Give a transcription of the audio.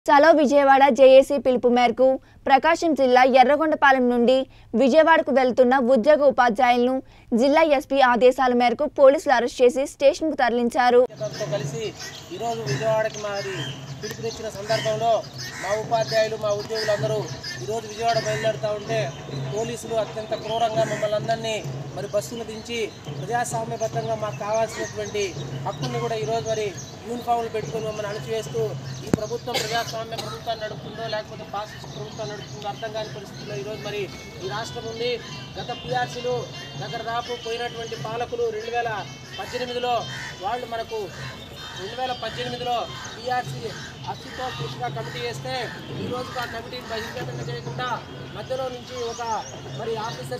చలో విజయవాడ జేఏసీ పిలుపు మేరకు ప్రకాశం జిల్లా ఎర్రగొండపాలెం నుండి విజయవాడకు వెళ్తున్న ఉద్యోగ ఉపాధ్యాయులను జిల్లా ఎస్పీ ఆదేశాల మేరకు పోలీసులు అరెస్ట్ చేసి స్టేషన్కు తరలించారు తో కలిసి ఈరోజు విజయవాడకి మాది పిలుపునిచ్చిన సందర్భంలో మా ఉపాధ్యాయులు మా ఉద్యోగులందరూ ఈరోజు విజయవాడ బయలుదేరుతూ ఉంటే పోలీసులు అత్యంత క్రూరంగా మమ్మల్ని అందరినీ మరి బస్సును దించి ప్రజాస్వామ్యబద్ధంగా మాకు కావాల్సినటువంటి హక్కుల్ని కూడా ఈరోజు మరి యూనిఫామ్లు పెట్టుకొని మమ్మల్ని అణచివేస్తూ ఈ ప్రభుత్వం ప్రజాస్వామ్య ప్రభుత్వాన్ని నడుపుతుందో లేకపోతే ఫాసిస్ట్ ప్రభుత్వం నడుపుతుందో అర్థం కాని పరిస్థితుల్లో ఈరోజు మరి ఈ రాష్ట్రం ఉంది గత పిఆర్సీలు దగ్గర దాపు పోయినటువంటి పాలకులు రెండు వేల పద్దెనిమిదిలో వాళ్ళు మనకు రెండు వేల పద్దెనిమిదిలో పిఆర్సీ అస్తిత్వ కృష్ణ కమిటీ వేస్తే ఈ రోజు ఆ కమిటీని బహిష్కరణ చేయకుండా మధ్యలో నుంచి ఒక మరి ఆఫీసర్